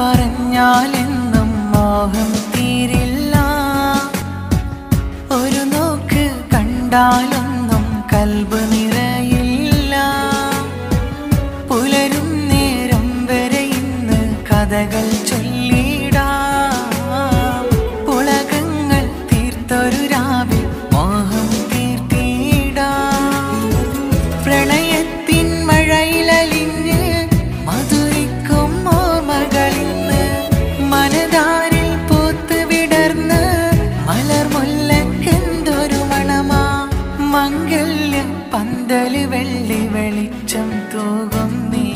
പറഞ്ഞാലെന്നും മോഹം തീരില്ല ഒരു നോക്ക് കണ്ടാലൊന്നും കൽബ് നിറയില്ല പുലരും നേരം വരെ ഇന്ന് കഥകൾ ചൊല്ലിടാം ഉലകങ്ങൾ തീർത്തൊരു രാവിൽ മോഹം തീർത്തിടാം പ്രണയത്തിൻ മഴയിലലിഞ്ഞ് മധുരിക്കും ഓർമ്മകളിന്ന് മനതാരിൽ പൂത്ത് വിടർന്ന് മലർമുല്ലക്കെന്തൊരു മണമാ മംഗല്യ പന്തല് വെള്ളി വെളിച്ചം തൂകുന്നേ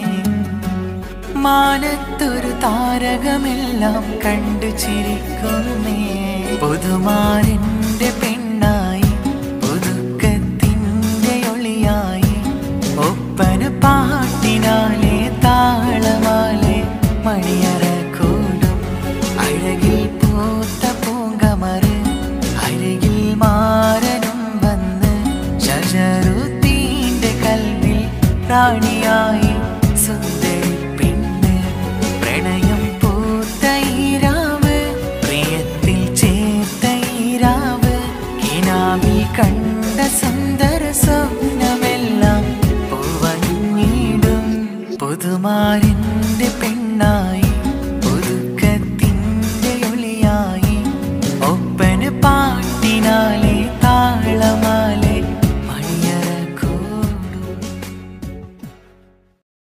മാനത്തൊരു താരകമെല്ലാം കണ്ടു ചിരിക്കുന്നേ പുതുമാരിന്റെ പെണ്ണായി പുതുക്കത്തിന്റെ ഒളിയായി ഒപ്പന പാട്ടിനാലെ താളമാലെ മണിയറ കൂടും അഴകിൽ പൂത്ത പൂങ്കമറ് അരികിൽ മാരനും വന്ന് ശജറുത്തീന്റെ കൽവിൽ റാണിയായി സുന്ദരി പെണ്ണ് പ്രണയം പൂത്ത ഈരാവ് പ്രിയത്തിൽ ചേർത്ത ഈരാവ് കിനാവിൽ കണ്ട സുന്ദര സ്വപ്നമെല്ലാം പൂവണിഞ്ഞിടും പുതുമാരിൻ